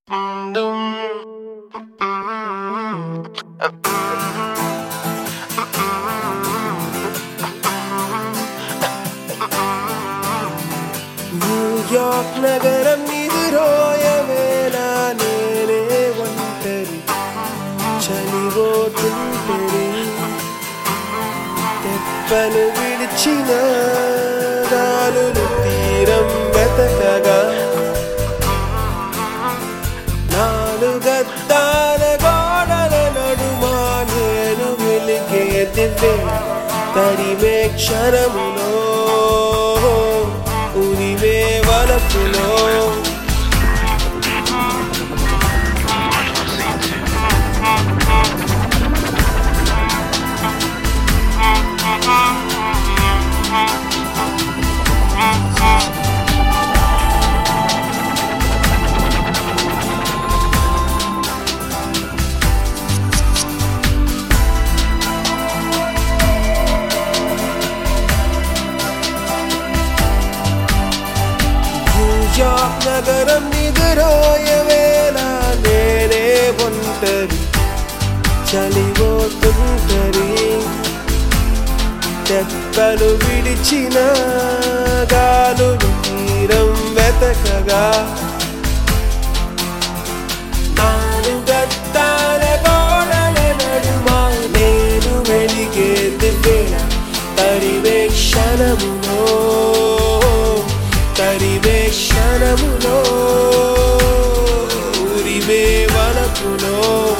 New York నగరం నిదురోయవేళ నేనే ఒంటరి చలిపోతుంటరి తెప్పలు విడిచిన గాలులు తీరం వెతకగా నాలుగద్దాల గోడల నడుమా నేను వెలిగే దివ్వే తరిమే క్షణములో ఉరివే వలపులో న్యూయార్క్ నగరం నిదురోయవేళ నేనే ఒంటరి చలిపోతుంటరి తెప్పలు విడిచిన గాలులు తీరం వెతకగా నాలుగద్దాల గోడల నడుమా నేను వెలిగే దివ్వేళ తరివే క్షణములో తరివే క్షణములో ఉరివే వలపులో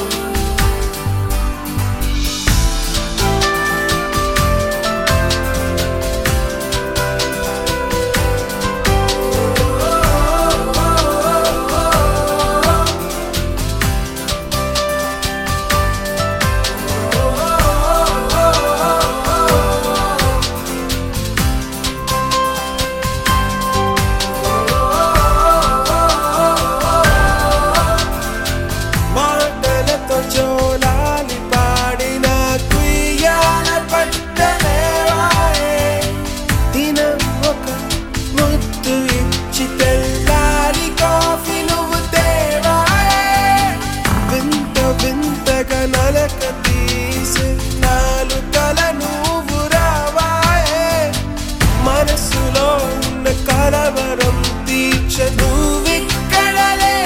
మాటలతో జోలాలి పాడిన కుయ్యాల పట్టలేవాయే దినం ఒక ముద్దు ఇచ్చి తెల్లారి కాఫీ నువ్వు తేవాయే వింత వింతగా నలక తీసి నాలుకల నువ్వు రావాయే మనసులో ఉన్న కలవరం తీర్చ నువ్విక్కడ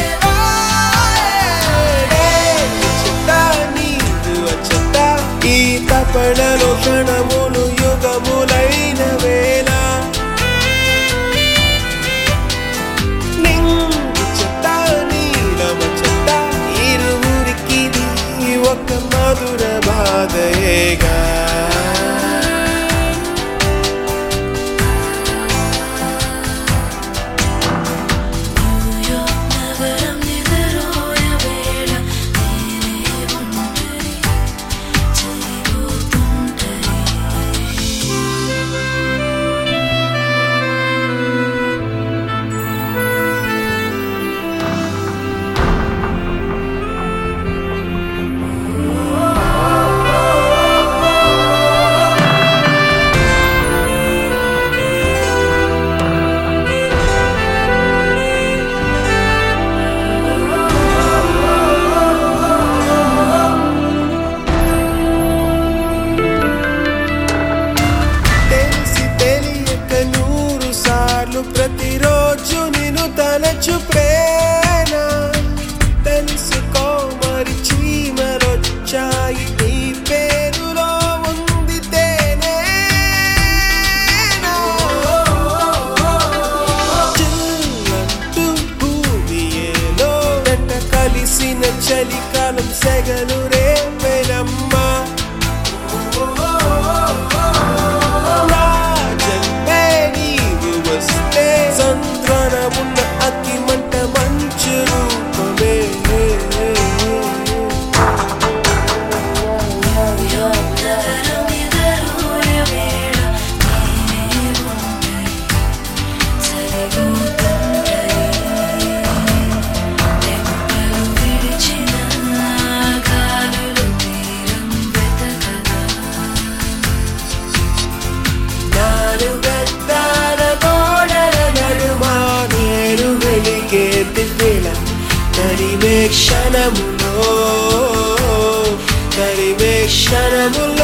ఈ తపనలో క్షణములు యుగములైన వేళ నింగి చెత్త నీలమ చెత్త ఇరువురికి ఒక మధుర బాధయేగా న్యూయార్క్ నగరం నిద్రోయవేళ నేనే ఒంటరి చలిపోతుంటరి తెలిసి తెలియక నూరు సార్లు ప్రతిరోజు నిన్ను తలచు ప్రేమ తెలుసుకో మరి చీమలొచ్చాయి నీ పేరులో ఉంది తేనె చిల్లంటూ భూమి ఏలో వెంట కలిసిన చలికాలం సెగలు రేపెనమ్మా రాజన్మే నీవు వస్తే సంద్రనమున్న అతి మంట మంచు రూపమే న్యూయార్క్ నగరం నిద్రోయవేళ నేనే ఒంటరి చలిపోతుంటరి తెప్పలు విడిచిన గాలులు తీరం క్షణములో తరిమే క్షణములో